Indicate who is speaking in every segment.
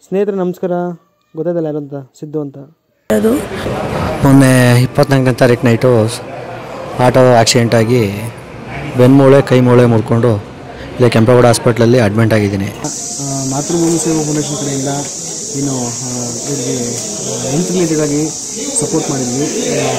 Speaker 1: ಸ್ನೇಹಿತರೆ ನಮಸ್ಕಾರ ಗೊತ್ತಾಯ್ತಲ್ಲ ಯಾರು ಅಂತ ಸಿದ್ದು ಅಂತ
Speaker 2: ಅದು
Speaker 3: ಮೊನ್ನೆ ಇಪ್ಪತ್ನಾಲ್ಕನೇ ತಾರೀಕು ನೈಟು ಆಟೋ ಆಕ್ಸಿಡೆಂಟ್ ಆಗಿ ಬೆನ್ಮೂಳೆ ಕೈ ಮೂಳೆ ಮುರ್ಕೊಂಡು ಇಲ್ಲೇ ಕೆಂಪೇಗೌಡ ಹಾಸ್ಪಿಟ್ಲಲ್ಲಿ ಅಡ್ಮಿಂಟ್ ಆಗಿದ್ದೀನಿ
Speaker 1: ಮಾತೃಭೂಮಿ ಸೇವಾ ಫೌಂಡೇಶನ್ ಕಡೆಯಿಂದ ಏನು ಆ, ಇವರಿಗೆ ಹೆಲ್ತ್ ರಿಲೇಟೆಡಾಗಿ ಸಪೋರ್ಟ್ ಮಾಡಿದ್ವಿ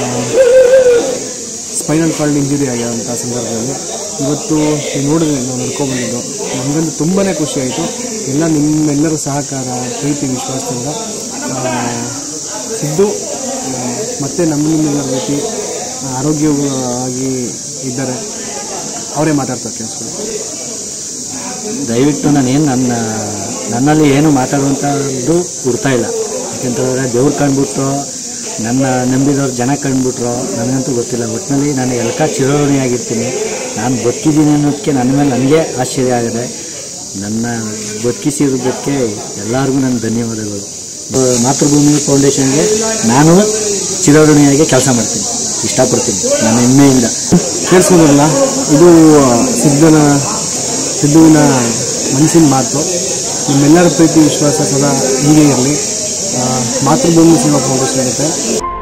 Speaker 1: ಸ್ಪೈನಲ್ ಕಾರ್ಡ್ ಇಂಜುರಿ ಆಗಿರೋಂಥ ಸಂದರ್ಭದಲ್ಲಿ ಇವತ್ತು ನೀವು ನೋಡಿದ್ರೆ ನಾವು ನಡ್ಕೊಂಡ್ಬಂದಿದ್ದು ನಮಗಂತೂ ತುಂಬಾ ಖುಷಿ ಆಯಿತು ಎಲ್ಲ ನಿಮ್ಮೆಲ್ಲರ ಸಹಕಾರ ಪ್ರೀತಿ ವಿಶ್ವಾಸದಿಂದ ಆ, ಸಿದ್ದು ಆ, ಮತ್ತೆ ನಮ್ಮ ನಿಮ್ಮೆಲ್ಲರ ರೀತಿ ಆರೋಗ್ಯವಾಗಿ ಇದ್ದಾರೆ ಅವರೇ ಮಾತಾಡ್ತಾರೆ ಕೇಳಿಸ್ಕೊಳ್ಳಿ
Speaker 3: ದಯವಿಟ್ಟು ನಾನೇನು ನನ್ನ ನನ್ನಲ್ಲಿ ಏನು ಮಾತಾಡುವಂಥದ್ದು ಹುಡ್ತಾ ಇಲ್ಲ ಯಾಕೆಂತಂದರೆ ದೇವ್ರು ಕಂಡ್ಬಿಟ್ರು ನನ್ನ ನಂಬಿದವ್ರು ಜನ ಕಂಡ್ಬಿಟ್ರು ನನಗಂತೂ ಗೊತ್ತಿಲ್ಲ ಒಟ್ಟಿನಲ್ಲಿ ನಾನು ಎಲ್ಕ ಚಿರೋಣಿಯಾಗಿರ್ತೀನಿ ನಾನು ಬದುಕಿದ್ದೀನಿ ಅನ್ನೋದಕ್ಕೆ ನನ್ನ ಮೇಲೆ ನನಗೆ ಆಶ್ಚರ್ಯ ಆಗಿದೆ ನನ್ನ ಬದುಕಿಸಿರೋದಕ್ಕೆ ಎಲ್ಲರಿಗೂ ನನ್ನ ಧನ್ಯವಾದಗಳು ಅಹ್, ಮಾತೃಭೂಮಿ ಫೌಂಡೇಶನ್ಗೆ ನಾನು ಚಿರೋಣಿಯಾಗಿ ಕೆಲಸ ಮಾಡ್ತೀನಿ ಇಷ್ಟಪಡ್ತೀನಿ ನನ್ನ ಹೆಮ್ಮೆಯಿಂದ
Speaker 1: ಕೇಳಿಸ್ಕೊಂಡ್ರಲ್ಲ ಇದು ಸಿದ್ಧನ ಸಿದ್ದುವಿನ ಮನಸ್ಸಿನ ಮಾತು ನಿಮ್ಮೆಲ್ಲರ ಪ್ರೀತಿ ವಿಶ್ವಾಸ ಸದಾ ಹೀಗೆ ಇರಲಿ ಮಾತೃಭೂಮಿ ಸೇವಾ ಫೌಂಡೇಶನ್ ಜೊತೆ